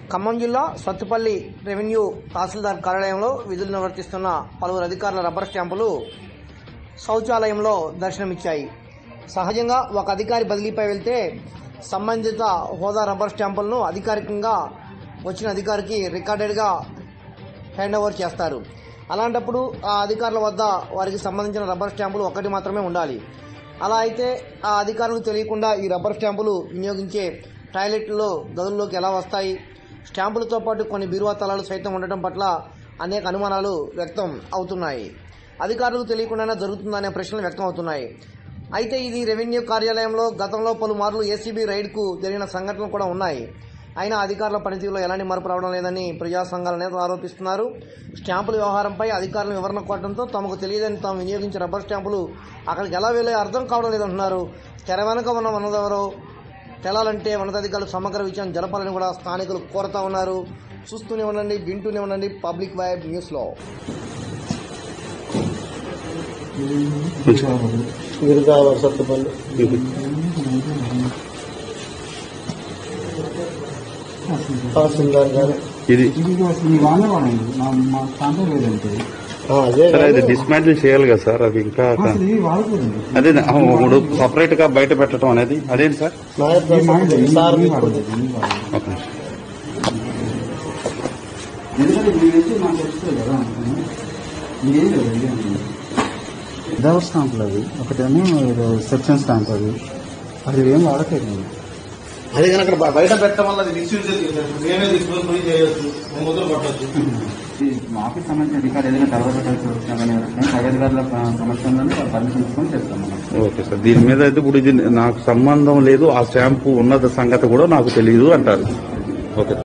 ఖమ్మం జిల్లా సత్తుపల్లి రెవెన్యూ తహసీల్దార్ కార్యాలయంలో విధులు నిర్వర్తిస్తున్న పలువురు అధికారుల రబ్బర్ స్టాంపులు శౌచాలయంలో దర్శనమిచ్చాయి సహజంగా ఒక అధికారి బదిలీపై వెళ్తే సంబంధిత హోదా రబ్బర్ స్టాంపులను అధికారికంగా వచ్చిన అధికారికి రికార్డెడ్గా హ్యాండ్ ఓవర్ చేస్తారు అలాంటప్పుడు ఆ అధికారుల వద్ద వారికి సంబంధించిన రబ్బర్ స్టాంపులు ఒకటి మాత్రమే ఉండాలి అలా అయితే ఆ అధికారులకు తెలియకుండా ఈ రబ్బర్ స్టాంపులు వినియోగించే టాయిలెట్లో గదుల్లోకి ఎలా వస్తాయి స్టాంపులతో పాటు కొన్ని బీరువా తలాలు సైతం ఉండటం పట్ల అనేక అనుమానాలు వ్యక్తం అవుతున్నాయి అధికారులకు తెలియకుండానే జరుగుతుందనే ప్రశ్నలు వ్యక్తం అవుతున్నాయి అయితే ఇది రెవెన్యూ కార్యాలయంలో గతంలో పలుమార్లు ఏసీబీ రైడ్కు జరిగిన సంఘటనలు కూడా ఉన్నాయి అయినా అధికారుల పనితీరులో ఎలాంటి మార్పు రావడం లేదని ప్రజా సంఘాల నేతలు ఆరోపిస్తున్నారు స్టాంపుల వ్యవహారంపై అధికారులు వివరణ కోరడంతో తమకు తెలియదని తాము వినియోగించిన రబ్బర్ స్టాంపులు అక్కడికి ఎలా వెళ్ళే అర్థం కావడం లేదంటున్నారు తెర వెనుక ఉన్న ఉన్నదెవరో తెలాలంటే ఉన్నతాధికారులు సమగ్ర విషయం జరపాలని కూడా స్థానికులు కోరుతా ఉన్నారు చూస్తూనే ఉండండి వింటూనే ఉండండి పబ్లిక్ వైబ్ న్యూస్లో గిరిజావర్ సత్తుపల్లి తహసీల్దార్ గారు ఇది ఇది అసలు ఈ వానే వాడండి మా మా ప్రాంతం లేదంటే ఆ, అదే సార్ అది కదా. డిస్మాంటిల్ చేయాలి కదా సార్ అది ఇంకా అసలు ఇది వాడకూడదు అదే ఇప్పుడు సపరేట్ గా బయట పెట్టడం అనేది అదేంటి సార్ నాయకుడు ఈ మాట సత్తుపల్లి. సార్ ఈ మీకు వాడదు, ఈ వాడదు. ఒక నిమిషం. ఎందుకంటే దీనికి నాకు తెలుస్తుంది కదా ఇదేం లేదు ఇదే డబల్ స్టాంపులు అవి ఒకటేమో ఏదో సెక్షన్ స్టాంప్ అది అది ఏం వాడట్లేదు నేను అది కనుక బ- బయట పెట్టడం వల్ల అది మిస్యూజ్ మేమే తీసుకొని పోయి చేయొచ్చు మొదలు పట్టచ్చు ఈ మా ఆఫీస్ సంబంధించిన అధికారి ఏదైనా తర్వాత పెట్టాల్సి వచ్చినా కానీ ఎవరికైనా పై అధికారుల సమక్షంలోనే వాళ్ళు పర్మిషన్ తీసుకొని చేస్తాం మనం ఓకే సార్ దీని మీద అయితే ఇప్పుడు ఇది నాకు సంబంధం లేదు ఆ స్టాంపు ఉన్నత సంగతి కూడా నాకు తెలియదు అంటారు ఓకే